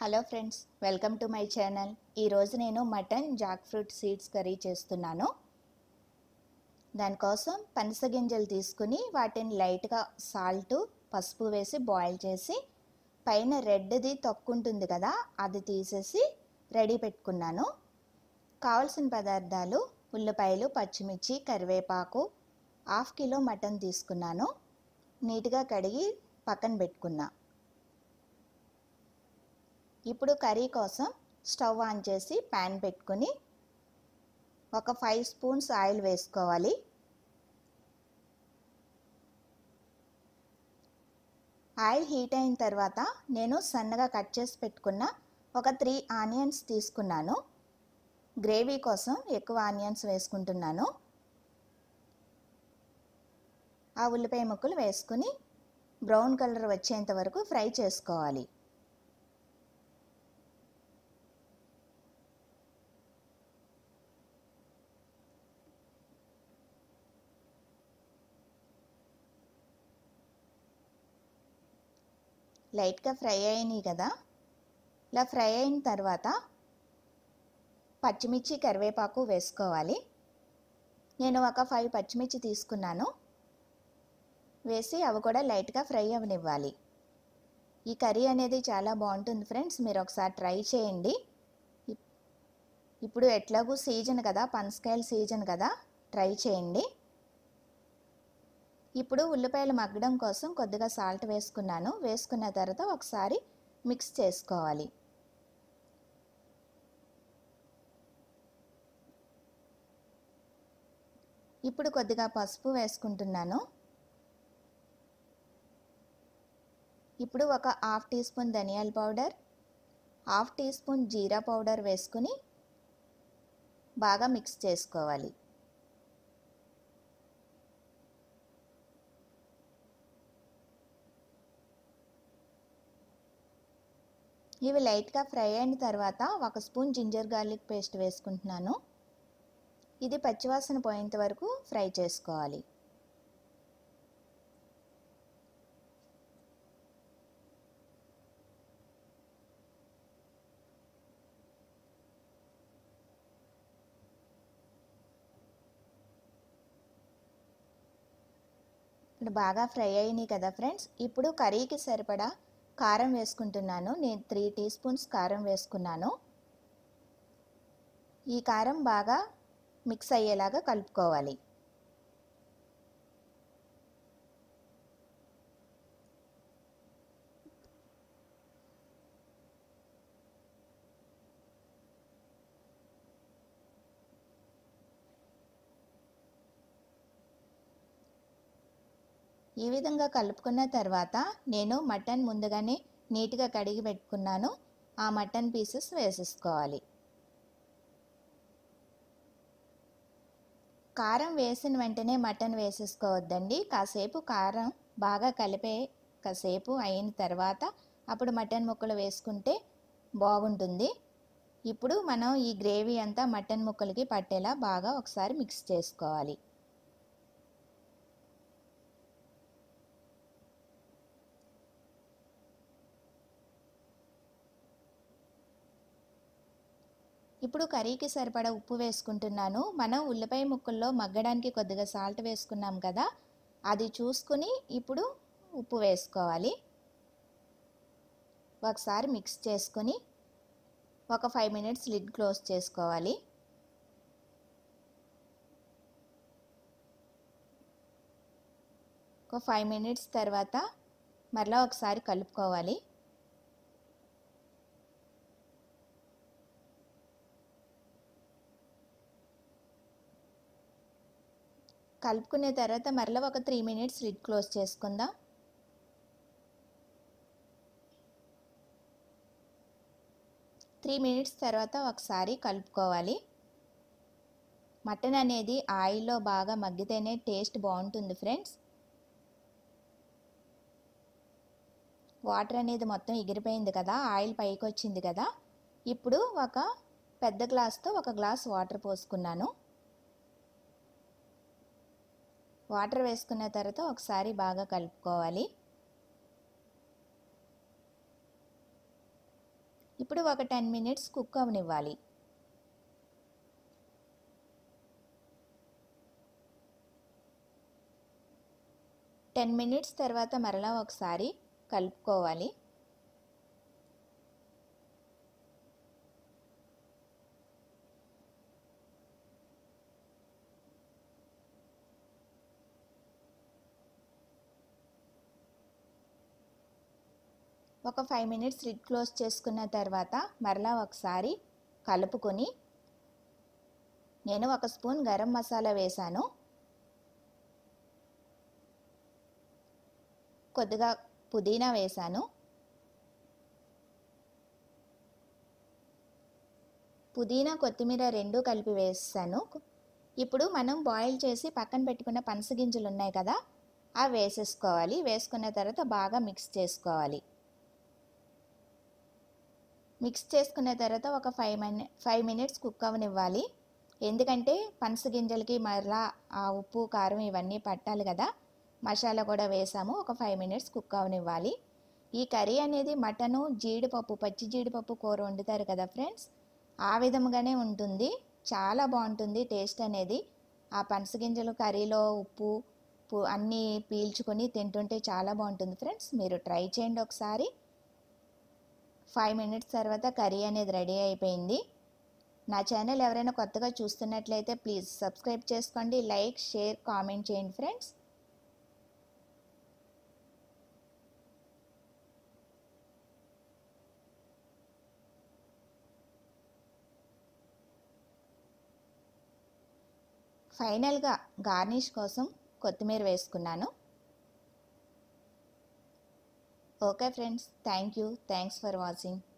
hello friends welcome to my channel ఈరోజు నేను mutton jackfruit seeds curry చేస్తున్నాను దానికోసం పనస గింజలు తీసుకుని వాటిని లైట్గా సాల్ట్ పసుపు వేసి బాయిల్ చేసి పైన రెడ్ది తొక్కుంటుంది కదా అది తీసేసి రెడీ పెట్టుకున్నాను కావలసిన పదార్థాలు ఉల్లిపాయలు పచ్చిమిర్చి కరివేపాకు హాఫ్ కిలో మటన్ తీసుకున్నాను నీట్గా కడిగి పక్కన పెట్టుకున్నా ఇప్పుడు కర్రీ కోసం స్టవ్ ఆన్ చేసి ప్యాన్ పెట్టుకుని ఒక ఫైవ్ స్పూన్స్ ఆయిల్ వేసుకోవాలి ఆయిల్ హీట్ అయిన తర్వాత నేను సన్నగా కట్ చేసి పెట్టుకున్న ఒక త్రీ ఆనియన్స్ తీసుకున్నాను గ్రేవీ కోసం ఎక్కువ ఆనియన్స్ వేసుకుంటున్నాను ఆ ఉల్లిపాయ ముక్కలు వేసుకుని బ్రౌన్ కలర్ వచ్చేంత వరకు ఫ్రై చేసుకోవాలి లైట్గా ఫ్రై అయినాయి కదా ఇలా ఫ్రై అయిన తర్వాత పచ్చిమిర్చి కరివేపాకు వేసుకోవాలి నేను ఒక ఫైవ్ పచ్చిమిర్చి తీసుకున్నాను వేసి అవి కూడా లైట్గా ఫ్రై అవనివ్వాలి ఈ కర్రీ అనేది చాలా బాగుంటుంది ఫ్రెండ్స్ మీరు ఒకసారి ట్రై చేయండి ఇప్పుడు ఎట్లాగూ సీజన్ కదా పనసకాయల సీజన్ కదా ట్రై చేయండి ఇప్పుడు ఉల్లిపాయలు మగ్గడం కోసం కొద్దిగా సాల్ట్ వేసుకున్నాను వేసుకున్న తర్వాత ఒకసారి మిక్స్ చేసుకోవాలి ఇప్పుడు కొద్దిగా పసుపు వేసుకుంటున్నాను ఇప్పుడు ఒక హాఫ్ టీ స్పూన్ ధనియాల పౌడర్ హాఫ్ టీ స్పూన్ జీరా పౌడర్ వేసుకుని బాగా మిక్స్ చేసుకోవాలి ఇవి లైట్గా ఫ్రై అయిన తర్వాత ఒక స్పూన్ జింజర్ గార్లిక్ పేస్ట్ వేసుకుంటున్నాను ఇది పచ్చివాసన పోయేంత వరకు ఫ్రై చేసుకోవాలి ఇప్పుడు బాగా ఫ్రై అయినాయి కదా ఫ్రెండ్స్ ఇప్పుడు కర్రీకి సరిపడా కారం వేసుకుంటున్నాను నేను త్రీ టీ స్పూన్స్ కారం వేసుకున్నాను ఈ కారం బాగా మిక్స్ అయ్యేలాగా కలుపుకోవాలి ఈ విధంగా కలుపుకున్న తర్వాత నేను మటన్ ముందుగానే నీట్గా కడిగి పెట్టుకున్నాను ఆ మటన్ పీసెస్ వేసేసుకోవాలి కారం వేసిన వెంటనే మటన్ వేసేసుకోవద్దండి కాసేపు కారం బాగా కలిపే కాసేపు అయిన తర్వాత అప్పుడు మటన్ ముక్కలు వేసుకుంటే బాగుంటుంది ఇప్పుడు మనం ఈ గ్రేవీ అంతా మటన్ ముక్కలకి పట్టేలా బాగా ఒకసారి మిక్స్ చేసుకోవాలి ఇప్పుడు కర్రీకి సరిపడా ఉప్పు వేసుకుంటున్నాను మనం ఉల్లిపాయ ముక్కల్లో మగ్గడానికి కొద్దిగా సాల్ట్ వేసుకున్నాం కదా అది చూసుకుని ఇప్పుడు ఉప్పు వేసుకోవాలి ఒకసారి మిక్స్ చేసుకొని ఒక ఫైవ్ మినిట్స్ లిడ్ క్లోజ్ చేసుకోవాలి ఒక ఫైవ్ మినిట్స్ తర్వాత మరలా ఒకసారి కలుపుకోవాలి కలుపుకునే తర్వాత మరలా ఒక త్రీ మినిట్స్ లిడ్ క్లోజ్ చేసుకుందాం త్రీ మినిట్స్ తర్వాత ఒకసారి కలుపుకోవాలి మటన్ అనేది ఆయిల్లో బాగా మగ్గితేనే టేస్ట్ బాగుంటుంది ఫ్రెండ్స్ వాటర్ అనేది మొత్తం ఎగిరిపోయింది కదా ఆయిల్ పైకి వచ్చింది కదా ఇప్పుడు ఒక పెద్ద గ్లాస్తో ఒక గ్లాస్ వాటర్ పోసుకున్నాను వాటర్ వేసుకున్న తర్వాత ఒకసారి బాగా కలుపుకోవాలి ఇప్పుడు ఒక టెన్ మినిట్స్ కుక్ అవనివ్వాలి టెన్ మినిట్స్ తర్వాత మరలా ఒకసారి కలుపుకోవాలి ఒక ఫైవ్ మినిట్స్ రిడ్ క్లోజ్ చేసుకున్న తర్వాత మరలా ఒకసారి కలుపుకొని నేను ఒక స్పూన్ గరం మసాలా వేశాను కొద్దిగా పుదీనా వేశాను పుదీనా కొత్తిమీర రెండు కలిపి వేసాను ఇప్పుడు మనం బాయిల్ చేసి పక్కన పెట్టుకున్న పనసగింజలు ఉన్నాయి కదా అవి వేసేసుకోవాలి వేసుకున్న తర్వాత బాగా మిక్స్ చేసుకోవాలి మిక్స్ చేసుకున్న తర్వాత ఒక five mini five minutes cook అవనివ్వాలి ఎందుకంటే పనసగింజలకి మరలా ఆ ఉప్పు కారం ఇవన్నీ పట్టాలి కదా మసాలా కూడా వేసాము ఒక ఫైవ్ మినిట్స్ కుక్ అవనివ్వాలి ఈ కర్రీ అనేది మటను జీడిపప్పు పచ్చి జీడిపప్పు కూర వండుతారు కదా ఫ్రెండ్స్ ఆ విధముగానే ఉంటుంది చాలా బాగుంటుంది టేస్ట్ అనేది ఆ పనసగింజలు కర్రీలో ఉప్పు పు- అన్నీ పీల్చుకొని తింటుంటే చాలా బాగుంటుంది ఫ్రెండ్స్ మీరు ట్రై చేయండి ఒకసారి ఫైవ్ మినిట్స్ తర్వాత కర్రీ అనేది రెడీ అయిపోయింది నా ఛానల్ ఎవరైనా కొత్తగా చూస్తున్నట్లయితే ప్లీజ్ సబ్స్క్రైబ్ చేసుకోండి లైక్ షేర్ కామెంట్ చేయండి ఫ్రెండ్స్ ఫైనల్గా గార్నిష్ కోసం కొత్తిమీర వేసుకున్నాను okay friends thank you thanks for watching